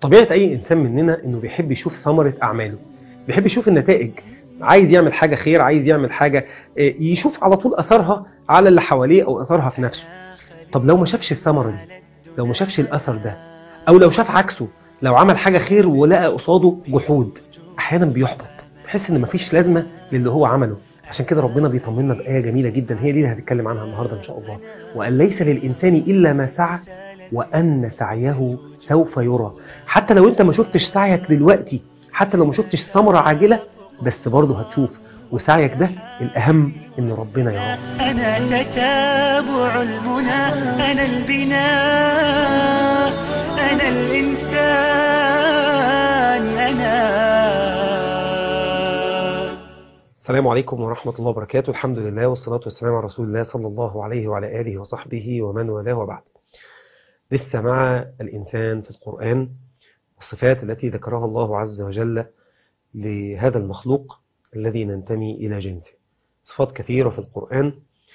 طبيعة أي إنسان مننا إنه بيحب يشوف ثمرة أعماله بيحب يشوف النتائج عايز يعمل حاجة خير عايز يعمل حاجة آه، يشوف على طول أثرها على اللي حواليه أو أثرها في نفسه طب لو ما شافش الثمرة دي لو ما شافش الأثر ده أو لو شاف عكسه لو عمل حاجة خير ولقى قصاده جحود أحيانا بيحبط بيحس إن مفيش لازمة للي هو عمله عشان كده ربنا بيطمنا بآية جميلة جدا هي دي اللي هنتكلم عنها النهاردة إن شاء الله وأن ليس للإنسان إلا ما سعى وأن سعيه سوف يرى حتى لو أنت ما شفتش سعيك دلوقتي حتى لو ما شفتش ثمرة عاجلة بس برضه هتشوف وسعيك ده الأهم إن ربنا يراه أنا تتابع المنى أنا البناء أنا الإنسان أنا السلام عليكم ورحمة الله وبركاته الحمد لله والصلاة والسلام على رسول الله صلى الله عليه وعلى آله وصحبه ومن والاه وبعد لسه مع الإنسان في القرآن والصفات التي ذكرها الله عز وجل لهذا المخلوق الذي ننتمي إلى جنسه صفات كثيرة في القرآن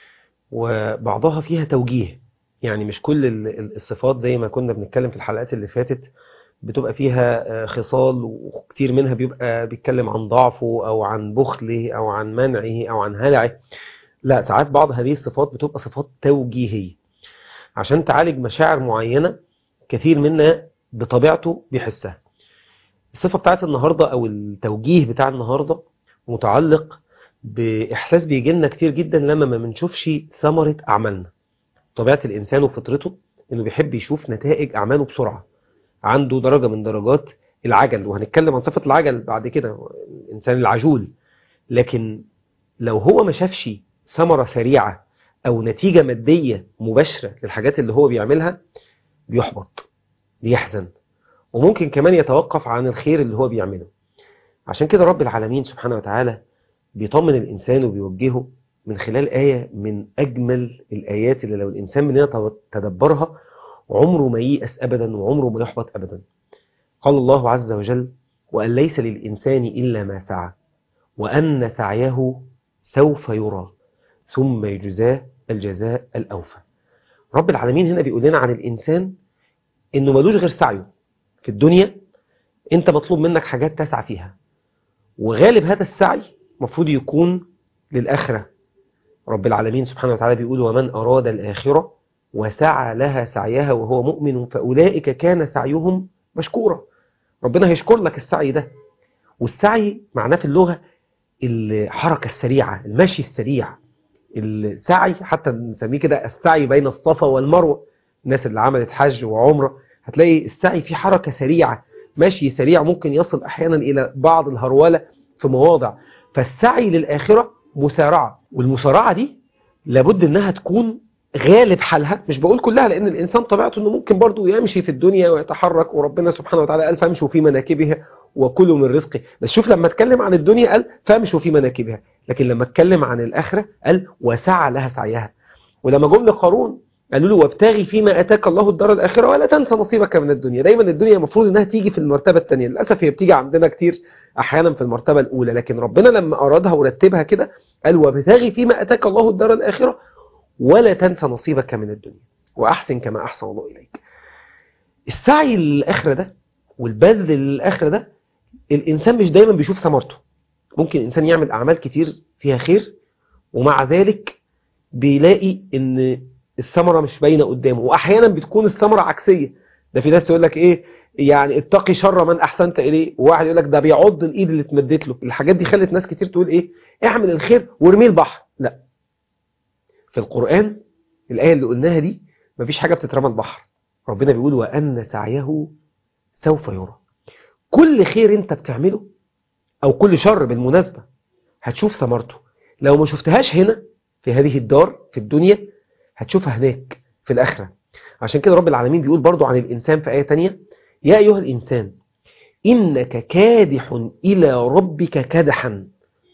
وبعضها فيها توجيه يعني مش كل ال- الصفات زي ما كنا بنتكلم في الحلقات اللي فاتت بتبقى فيها آه، خصال وكتير منها بيبقى بيتكلم عن ضعفه أو عن بخله أو عن منعه أو عن هلعه لا ساعات بعض هذه الصفات بتبقى صفات توجيهية عشان تعالج مشاعر معينة كثير منا بطبيعته بيحسها الصفة بتاعت النهاردة أو التوجيه بتاع النهاردة متعلق بإحساس بيجي لنا كتير جدا لما ما بنشوفش ثمرة أعمالنا طبيعة الإنسان وفطرته إنه بيحب يشوف نتائج أعماله بسرعة عنده درجة من درجات العجل وهنتكلم عن صفة العجل بعد كده الإنسان العجول لكن لو هو ما شافش ثمرة سريعة أو نتيجة مادية مباشرة للحاجات اللي هو بيعملها بيحبط بيحزن وممكن كمان يتوقف عن الخير اللي هو بيعمله عشان كده رب العالمين سبحانه وتعالى بيطمن الإنسان وبيوجهه من خلال آية من أجمل الآيات اللي لو الإنسان مننا تدبرها عمره ما ييأس أبدا وعمره ما يحبط أبدا قال الله عز وجل وأن ليس للإنسان إلا ما سعى وأن سعيه سوف يرى ثم يجزاه الجزاء الأوفى رب العالمين هنا بيقول لنا عن الإنسان إنه ملوش غير سعيه في الدنيا أنت مطلوب منك حاجات تسعى فيها وغالب هذا السعي مفروض يكون للآخرة رب العالمين سبحانه وتعالى بيقول ومن أراد الآخرة وسعى لها سعيها وهو مؤمن فأولئك كان سعيهم مشكورا ربنا هيشكر لك السعي ده والسعي معناه في اللغة الحركة السريعة المشي السريع السعي حتى نسميه كده السعي بين الصفا والمروة الناس اللي عملت حج وعمرة هتلاقي السعي فيه حركة سريعة مشي سريع ممكن يصل أحيانا إلى بعض الهرولة في مواضع فالسعي للآخرة مسارعة والمسارعة دي لابد انها تكون غالب حالها مش بقول كلها لان الانسان طبيعته انه ممكن برضه يمشي في الدنيا ويتحرك وربنا سبحانه وتعالى قال فامشوا في مناكبها وكلوا من رزقه بس شوف لما اتكلم عن الدنيا قال فامشوا في مناكبها لكن لما اتكلم عن الاخره قال وسعى لها سعيها ولما جم لقارون قالوا له وابتغي فيما اتاك الله الدار الاخره ولا تنسى نصيبك من الدنيا دايما الدنيا المفروض انها تيجي في المرتبه الثانيه للاسف هي بتيجي عندنا كتير احيانا في المرتبه الاولى لكن ربنا لما ارادها ورتبها كده قال وابتغي فيما اتاك الله الدار الاخره ولا تنسى نصيبك من الدنيا وأحسن كما أحسن الله إليك السعي للآخرة ده والبذل للآخرة ده الإنسان مش دايما بيشوف ثمرته ممكن الإنسان يعمل أعمال كتير فيها خير ومع ذلك بيلاقي إن الثمرة مش باينة قدامه وأحيانا بتكون الثمرة عكسية ده في ناس يقول لك إيه يعني اتقي شر من أحسنت إليه وواحد يقول لك ده بيعض الإيد اللي اتمدت له الحاجات دي خلت ناس كتير تقول إيه اعمل الخير وارميه البحر لا في القرآن الآية اللي قلناها دي مفيش حاجة بتترمى البحر ربنا بيقول وأن سعيه سوف يرى كل خير انت بتعمله أو كل شر بالمناسبة هتشوف ثمرته لو ما شفتهاش هنا في هذه الدار في الدنيا هتشوفها هناك في الآخرة عشان كده رب العالمين بيقول برضو عن الإنسان في آية تانية يا أيها الإنسان إنك كادح إلى ربك كدحا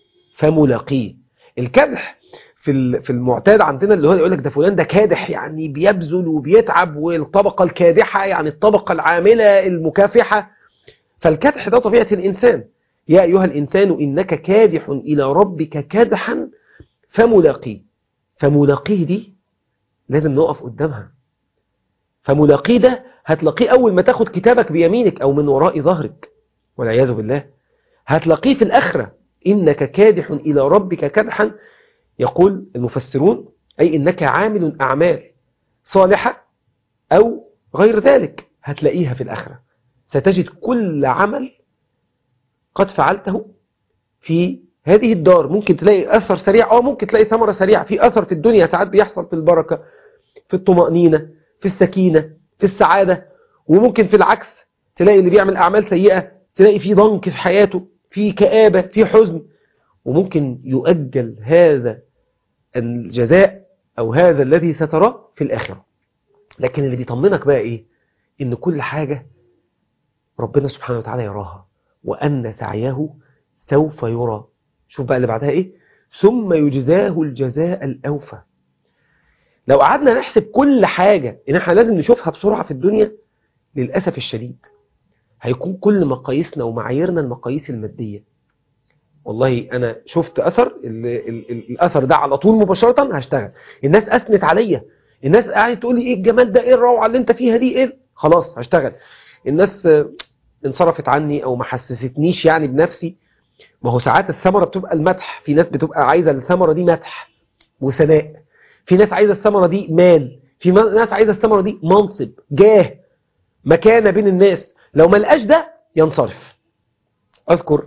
فملاقيه الكدح في في المعتاد عندنا اللي هو يقول لك ده فلان ده كادح يعني بيبذل وبيتعب والطبقة الكادحة يعني الطبقة العاملة المكافحة فالكدح ده طبيعة الإنسان يا أيها الإنسان إنك كادح إلى ربك كدحا فملاقيه فملاقيه دي لازم نقف قدامها فملاقيه ده هتلاقيه أول ما تاخد كتابك بيمينك أو من وراء ظهرك والعياذ بالله هتلاقيه في الآخرة إنك كادح إلى ربك كدحا يقول المفسرون أي إنك عامل أعمال صالحة أو غير ذلك هتلاقيها في الآخرة ستجد كل عمل قد فعلته في هذه الدار ممكن تلاقي أثر سريع أو ممكن تلاقي ثمرة سريعة في أثر في الدنيا ساعات بيحصل في البركة في الطمأنينة في السكينة في السعادة وممكن في العكس تلاقي اللي بيعمل أعمال سيئة تلاقي في ضنك في حياته في كآبة في حزن وممكن يؤجل هذا الجزاء أو هذا الذي ستراه في الآخرة لكن اللي بيطمنك بقى إيه إن كل حاجة ربنا سبحانه وتعالى يراها وأن سعيه سوف يرى شوف بقى اللي بعدها إيه ثم يجزاه الجزاء الأوفى لو قعدنا نحسب كل حاجة إن احنا لازم نشوفها بسرعة في الدنيا للأسف الشديد هيكون كل مقاييسنا ومعاييرنا المقاييس المادية والله أنا شفت أثر ال ال ال الأثر ده على طول مباشرة هشتغل الناس أثنت عليا الناس قاعدة تقول لي إيه الجمال ده إيه الروعة اللي أنت فيها دي إيه خلاص هشتغل الناس انصرفت عني أو ما حسستنيش يعني بنفسي ما هو ساعات الثمرة بتبقى المدح في ناس بتبقى عايزة الثمرة دي مدح وثناء في ناس عايزة الثمرة دي مال في ناس عايزة الثمرة دي منصب جاه مكانة بين الناس لو ما لقاش ده ينصرف أذكر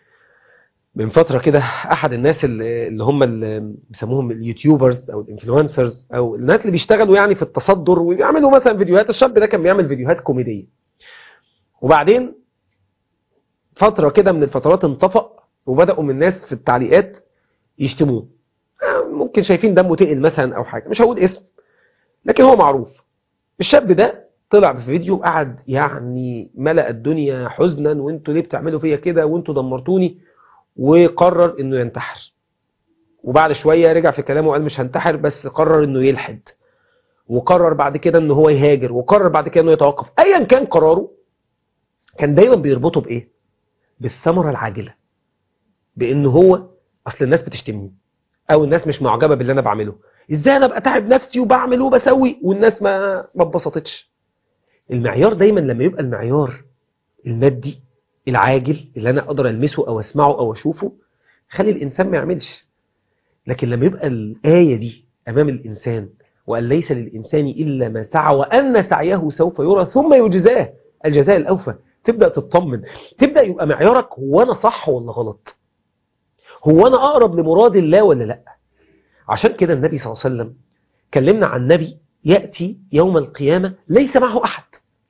من فترة كده أحد الناس اللي هم اللي بيسموهم اليوتيوبرز أو الانفلونسرز أو الناس اللي بيشتغلوا يعني في التصدر وبيعملوا مثلا فيديوهات الشاب ده كان بيعمل فيديوهات كوميدية وبعدين فترة كده من الفترات انطفأ وبدأوا من الناس في التعليقات يشتموه ممكن شايفين دمه تقل مثلا أو حاجة مش هقول اسم لكن هو معروف الشاب ده طلع في فيديو قعد يعني ملأ الدنيا حزنا وانتوا ليه بتعملوا فيا كده وانتوا دمرتوني وقرر انه ينتحر وبعد شوية رجع في كلامه وقال مش هنتحر بس قرر انه يلحد وقرر بعد كده انه هو يهاجر وقرر بعد كده انه يتوقف ايا كان قراره كان دايما بيربطه بايه بالثمرة العاجلة بان هو اصل الناس بتشتمني او الناس مش معجبة باللي انا بعمله ازاي انا ابقى تعب نفسي وبعمل وبسوي والناس ما ما اتبسطتش المعيار دايما لما يبقى المعيار المادي العاجل اللي انا اقدر المسه او اسمعه او اشوفه خلي الانسان ما يعملش لكن لما يبقى الايه دي امام الانسان وان ليس للانسان الا ما سعى وان سعيه سوف يرى ثم يجزاه الجزاء الاوفى تبدا تطمن تبدا يبقى معيارك هو انا صح ولا غلط هو انا اقرب لمراد الله ولا لا عشان كده النبي صلى الله عليه وسلم كلمنا عن نبي ياتي يوم القيامه ليس معه احد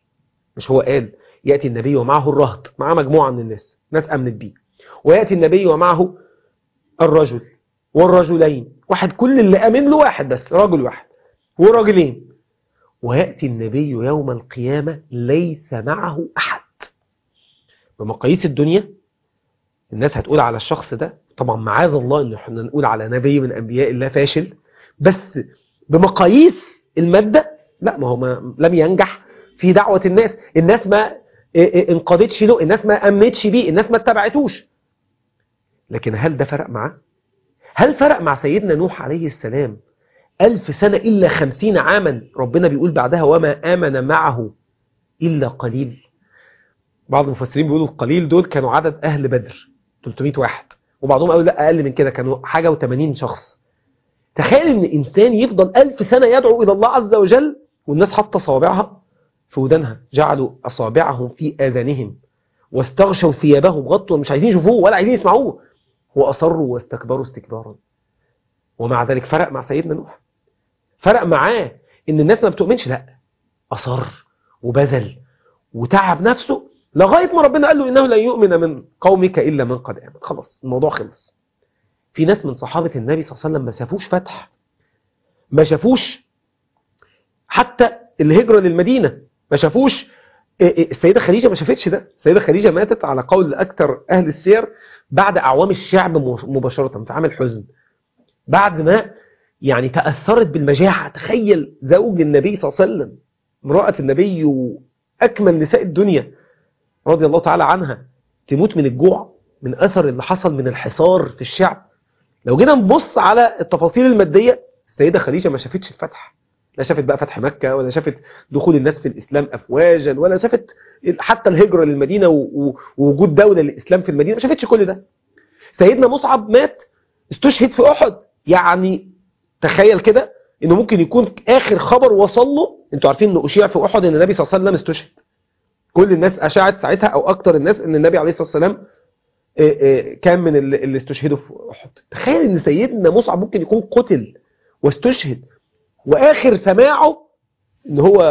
مش هو قال يأتي النبي ومعه الرهط مع مجموعة من الناس ناس أمنت بيه ويأتي النبي ومعه الرجل والرجلين واحد كل اللي أمن له واحد بس رجل واحد ورجلين ويأتي النبي يوم القيامة ليس معه أحد بمقاييس الدنيا الناس هتقول على الشخص ده طبعا معاذ الله ان احنا نقول على نبي من انبياء الله فاشل بس بمقاييس المادة لا ما هو ما لم ينجح في دعوة الناس الناس ما انقادتش له الناس ما أمنتش بيه الناس ما اتبعتوش لكن هل ده فرق معاه هل فرق مع سيدنا نوح عليه السلام ألف سنة إلا خمسين عاما ربنا بيقول بعدها وما آمن معه إلا قليل بعض المفسرين بيقولوا القليل دول كانوا عدد أهل بدر 300 واحد وبعضهم قالوا لا أقل من كده كانوا حاجة و80 شخص تخيل ان إنسان يفضل ألف سنة يدعو إلى الله عز وجل والناس حاطه صوابعها في ودانها جعلوا أصابعهم في آذانهم واستغشوا ثيابهم غطوا مش عايزين يشوفوه ولا عايزين يسمعوه وأصروا واستكبروا استكبارا ومع ذلك فرق مع سيدنا نوح فرق معاه إن الناس ما بتؤمنش لا أصر وبذل وتعب نفسه لغاية ما ربنا قال له إنه لن يؤمن من قومك إلا من قد آمن خلاص الموضوع خلص في ناس من صحابة النبي صلى الله عليه وسلم ما شافوش فتح ما شافوش حتى الهجرة للمدينة ما شافوش السيدة خديجة ما شافتش ده السيدة خديجة ماتت على قول أكثر أهل السير بعد أعوام الشعب مباشرة في عام الحزن بعد ما يعني تأثرت بالمجاعة تخيل زوج النبي صلى الله عليه وسلم امرأة النبي وأكمل نساء الدنيا رضي الله تعالى عنها تموت من الجوع من أثر اللي حصل من الحصار في الشعب لو جينا نبص على التفاصيل المادية السيدة خديجة ما شافتش الفتح لا شافت بقى فتح مكة ولا شافت دخول الناس في الإسلام أفواجا ولا شافت حتى الهجرة للمدينة و- و- ووجود دولة للإسلام في المدينة ما شافتش كل ده سيدنا مصعب مات استشهد في أحد يعني تخيل كده انه ممكن يكون اخر خبر وصل له انتوا عارفين انه اشيع في احد ان النبي صلى الله عليه وسلم استشهد كل الناس اشاعت ساعتها او اكتر الناس ان النبي عليه الصلاه والسلام آه، آه، كان من اللي اللي استشهدوا في احد تخيل ان سيدنا مصعب ممكن يكون قتل واستشهد واخر سماعه ان هو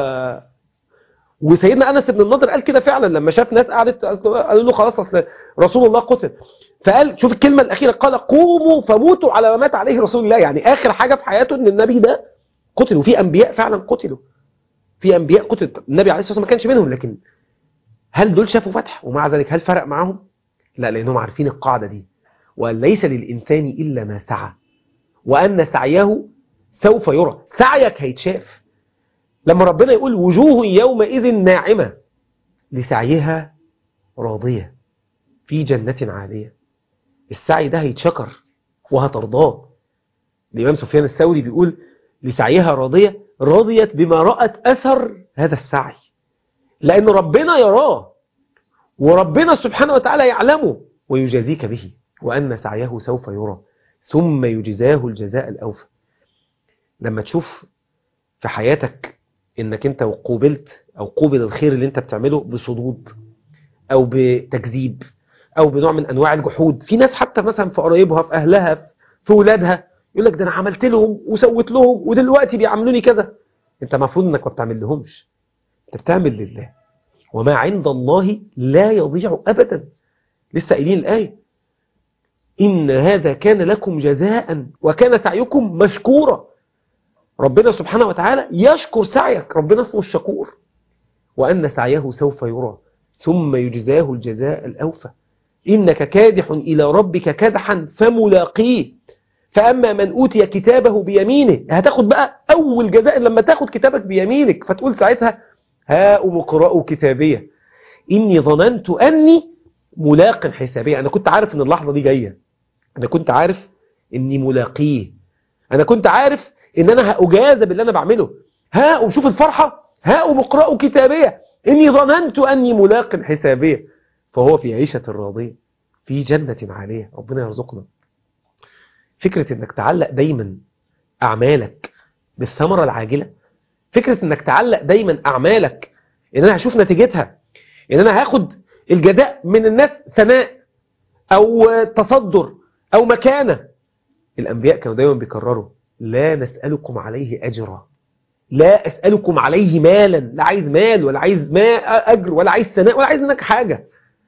وسيدنا انس بن النضر قال كده فعلا لما شاف ناس قعدت قالوا له خلاص اصل رسول الله قتل فقال شوف الكلمه الاخيره قال قوموا فموتوا على ما مات عليه رسول الله يعني اخر حاجه في حياته ان النبي ده قتل وفي انبياء فعلا قتلوا في انبياء قتل النبي عليه الصلاه والسلام ما كانش منهم لكن هل دول شافوا فتح ومع ذلك هل فرق معاهم لا لانهم عارفين القاعده دي وان ليس للانسان الا ما سعى وان سعيه سوف يرى سعيك هيتشاف لما ربنا يقول وجوه يومئذ ناعمه لسعيها راضيه في جنه عاليه السعي ده هيتشكر وهترضاه الإمام سفيان الثوري بيقول لسعيها راضية رضيت بما رأت أثر هذا السعي لأن ربنا يراه وربنا سبحانه وتعالى يعلمه ويجازيك به وأن سعيه سوف يرى ثم يجزاه الجزاء الأوفى لما تشوف في حياتك انك انت قوبلت او قوبل الخير اللي انت بتعمله بصدود او بتكذيب او بنوع من انواع الجحود في ناس حتى مثلا في قرايبها في اهلها في ولادها يقول لك ده انا عملت لهم وسويت لهم ودلوقتي بيعاملوني كذا انت المفروض انك ما بتعمل لهمش انت بتعمل لله وما عند الله لا يضيع ابدا لسه قايلين الايه ان هذا كان لكم جزاء وكان سعيكم مشكورا ربنا سبحانه وتعالى يشكر سعيك ربنا اسمه الشكور وان سعيه سوف يرى ثم يجزاه الجزاء الاوفى إنك كادح إلى ربك كدحا فملاقيه فأما من أوتي كتابه بيمينه هتاخد بقى أول جزاء لما تاخد كتابك بيمينك فتقول ساعتها هاؤم اقرأوا كتابية إني ظننت أني ملاق حسابية أنا كنت عارف أن اللحظة دي جاية أنا كنت عارف أني ملاقيه أنا كنت عارف أن أنا هأجازى باللي أنا بعمله هاؤم شوف الفرحة هاؤم اقرأوا كتابية إني ظننت أني ملاق حسابية فهو في عيشة راضية في جنة عالية ربنا يرزقنا فكرة انك تعلق دايما اعمالك بالثمرة العاجلة فكرة انك تعلق دايما اعمالك ان انا هشوف نتيجتها ان انا هاخد الجزاء من الناس ثناء او تصدر او مكانة الانبياء كانوا دايما بيكرروا لا نسألكم عليه اجرا لا اسألكم عليه مالا لا عايز مال ولا عايز ما اجر ولا عايز ثناء ولا عايز منك حاجة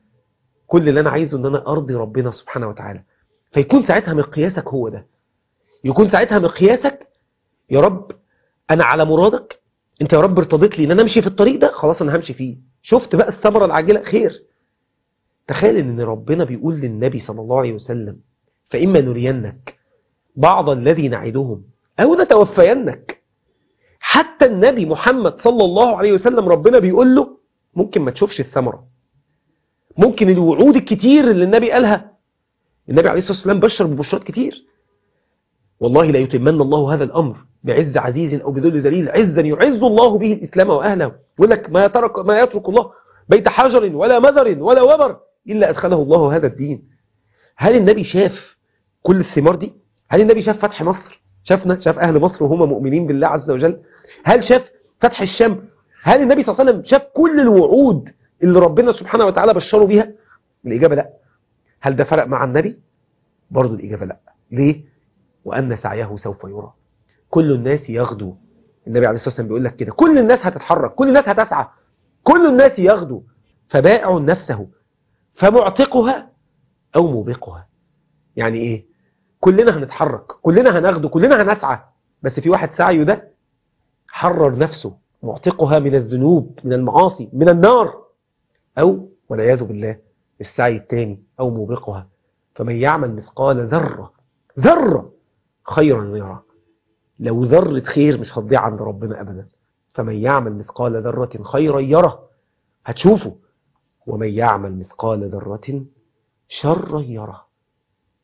كل اللي انا عايزه ان انا ارضي ربنا سبحانه وتعالى فيكون ساعتها مقياسك هو ده يكون ساعتها مقياسك يا رب انا على مرادك انت يا رب ارتضيت لي ان انا امشي في الطريق ده خلاص انا همشي فيه شفت بقى الثمره العاجله خير تخيل ان ربنا بيقول للنبي صلى الله عليه وسلم فاما نرينك بعض الذي نعدهم او نتوفينك حتى النبي محمد صلى الله عليه وسلم ربنا بيقول له ممكن ما تشوفش الثمره ممكن الوعود الكتير اللي النبي قالها النبي عليه الصلاة والسلام بشر ببشرات كتير والله لا يتمن الله هذا الأمر بعز عزيز أو بذل ذليل عزا يعز الله به الإسلام وأهله يقول لك ما, ترك ما يترك الله بيت حجر ولا مذر ولا وبر إلا أدخله الله هذا الدين هل النبي شاف كل الثمار دي هل النبي شاف فتح مصر شافنا شاف أهل مصر وهم مؤمنين بالله عز وجل هل شاف فتح الشام هل النبي صلى الله عليه وسلم شاف كل الوعود اللي ربنا سبحانه وتعالى بشره بيها الإجابة لا هل ده فرق مع النبي برضو الإجابة لا ليه وأن سعيه سوف يرى كل الناس يغدو النبي عليه الصلاة والسلام بيقول لك كده كل الناس هتتحرك كل الناس هتسعى كل الناس يغدو فبائع نفسه فمعتقها أو موبقها يعني إيه كلنا هنتحرك كلنا هنغدو كلنا هنسعى بس في واحد سعيه ده حرر نفسه معتقها من الذنوب من المعاصي من النار أو والعياذ بالله السعي الثاني أو موبقها فمن يعمل مثقال ذرة ذرة خيرا يرى لو ذرة خير مش هتضيع عند ربنا أبدا فمن يعمل مثقال ذرة خيرا يرى هتشوفه ومن يعمل مثقال ذرة شرا يرى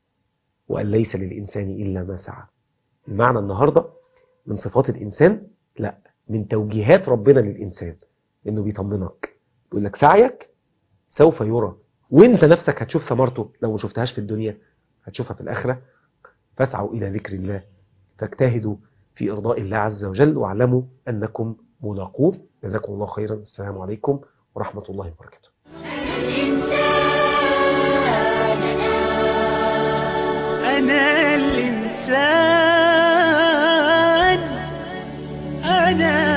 وأن ليس للإنسان إلا ما سعى المعنى النهاردة من صفات الإنسان لا من توجيهات ربنا للإنسان إنه بيطمنك بيقول لك سعيك سوف يرى وانت نفسك هتشوف ثمرته لو ما شفتهاش في الدنيا هتشوفها في الآخرة فاسعوا إلى ذكر الله فاجتهدوا في إرضاء الله عز وجل واعلموا أنكم ملاقوه جزاكم الله خيرا السلام عليكم ورحمة الله وبركاته أنا الإنسان أنا